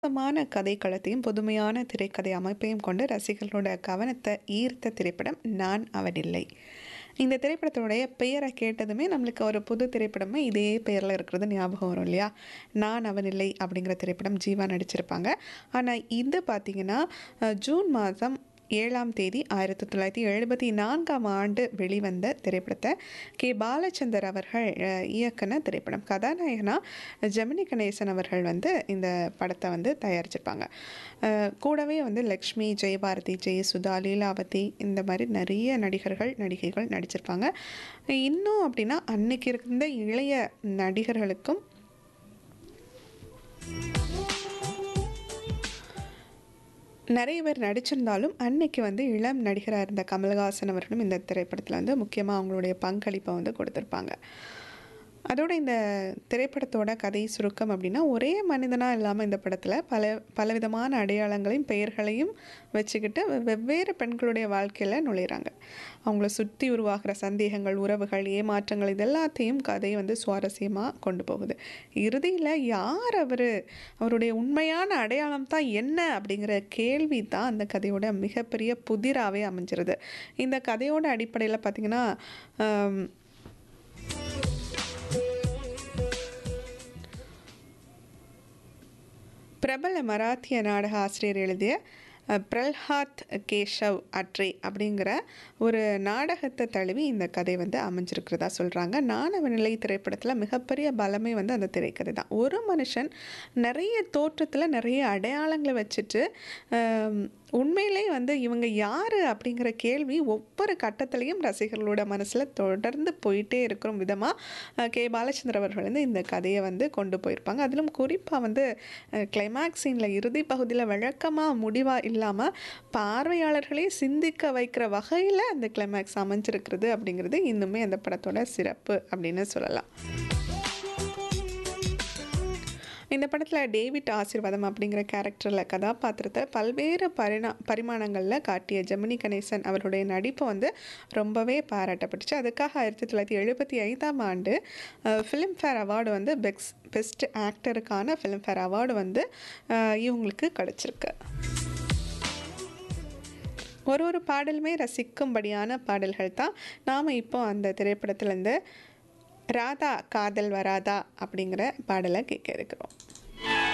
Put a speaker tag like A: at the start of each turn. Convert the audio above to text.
A: மான கதைக்களத்தையும் புதுமையான திரைக்கதை அமைப்பையும் கொண்டு ரசிகர்களோட கவனத்தை ஈர்த்த திரைப்படம் நான் அவனில்லை இந்த திரைப்படத்தோடைய பெயரை கேட்டதுமே நம்மளுக்கு ஒரு புது திரைப்படமே இதே பெயரில் இருக்கிறது ஞாபகம் வரும் இல்லையா நான் அவனில்லை அப்படிங்கிற திரைப்படம் ஜீவா நடிச்சிருப்பாங்க ஆனால் இது பார்த்திங்கன்னா அஹ், ஜூன் மாதம் ஏழாம் தேதி ஆயிரத்தி தொள்ளாயிரத்தி எழுபத்தி நான்காம் ஆண்டு வெளிவந்த திரைப்படத்தை கே பாலச்சந்தர் அவர்கள் அஹ், இயக்குன திரைப்படம் கதாநாயகனா ஜெமினி கணேசன் அவர்கள் வந்து இந்த படத்தை வந்து தயாரிச்சிருப்பாங்க அஹ், கூடவே வந்து லக்ஷ்மி ஜெயபாரதி ஜெயசுதா லீலாவதி இந்த மாதிரி நிறைய நடிகர்கள் நடிகைகள் நடிச்சிருப்பாங்க இன்னும் அப்படின்னா அன்னைக்கு இருந்த இளைய நடிகர்களுக்கும் நிறைய பேர் நடிச்சிருந்தாலும் அன்னைக்கு வந்து இளம் நடிகராக இருந்த கமல்ஹாசன் அவர்களும் இந்த திரைப்படத்தில் வந்து முக்கியமாக அவங்களுடைய பங்களிப்பை வந்து கொடுத்துருப்பாங்க அதோட இந்த திரைப்படத்தோட கதை சுருக்கம் அப்படின்னா ஒரே மனிதனாக இல்லாமல் இந்த படத்தில் பல பலவிதமான அடையாளங்களையும் பெயர்களையும் வச்சுக்கிட்டு வெவ்வேறு பெண்களுடைய வாழ்க்கையில் நுழையிறாங்க அவங்கள சுற்றி உருவாகிற சந்தேகங்கள் உறவுகள் ஏமாற்றங்கள் இது எல்லாத்தையும் கதை வந்து சுவாரஸ்யமாக கொண்டு போகுது இறுதியில் யார் அவர் அவருடைய உண்மையான அடையாளம் தான் என்ன அப்படிங்கிற கேள்வி தான் அந்த கதையோட மிகப்பெரிய புதிராகவே அமைஞ்சிருது இந்த கதையோட அடிப்படையில் பார்த்திங்கன்னா ஆம், பிரபல மராத்திய நாடக ஆசிரியர் எழுதிய அஹ், பிரல்ஹாத் கேஷவ் அட்ரே அப்படிங்கிற ஒரு நாடகத்தை தழுவி இந்த கதை வந்து அமைஞ்சிருக்கிறதா சொல்கிறாங்க நாணவ நிலை திரைப்படத்தில் மிகப்பெரிய பலமே வந்து அந்த திரைக்கதை தான் ஒரு மனுஷன் நிறைய தோற்றத்தில் நிறைய அடையாளங்களை வச்சுட்டு ஆம், உண்மையிலே வந்து இவங்க யார் அப்படிங்கிற கேள்வி ஒவ்வொரு கட்டத்திலையும் ரசிகர்களோட மனசில் தொடர்ந்து போயிட்டே இருக்கிற விதமாக கே பாலச்சந்திர அவர்கள் வந்து இந்த கதையை வந்து கொண்டு போயிருப்பாங்க அதிலும் குறிப்பாக வந்து கிளைமேக்ஸ் சீனில் இறுதி பகுதியில் வழக்கமாக முடிவாக இல்லாமல் பார்வையாளர்களே சிந்திக்க வைக்கிற வகையில் அந்த கிளைமேக்ஸ் அமைஞ்சிருக்கிறது அப்படிங்கிறது இன்னுமே அந்த படத்தோட சிறப்பு அப்படின்னு சொல்லலாம் இந்த படத்தில் டேவிட் ஆசீர்வாதம் அப்படிங்கிற கேரக்டரில் கதாபாத்திரத்தை பல்வேறு பரிணா பரிமாணங்களில் காட்டிய ஜெமினி கணேசன் அவருடைய நடிப்பு வந்து ரொம்பவே பாராட்டப்பட்டுச்சு அதுக்காக ஆயிரத்தி தொள்ளாயிரத்தி எழுபத்தி ஐந்தாம் ஆண்டு ஃபிலிம்ஃபேர் அவார்டு வந்து பெக்ஸ் பெஸ்ட் ஆக்டருக்கான ஃபிலிம்ஃபேர் அவார்டு வந்து அஹ், இவங்களுக்கு கிடச்சிருக்கு ஒரு ஒரு பாடலுமே ரசிக்கும்படியான பாடல்கள் தான் நாம் இப்போ அந்த திரைப்படத்துலேருந்து ராதா காதல் வராதா அப்படிங்கிற பாடலை கேட்க இருக்கிறோம்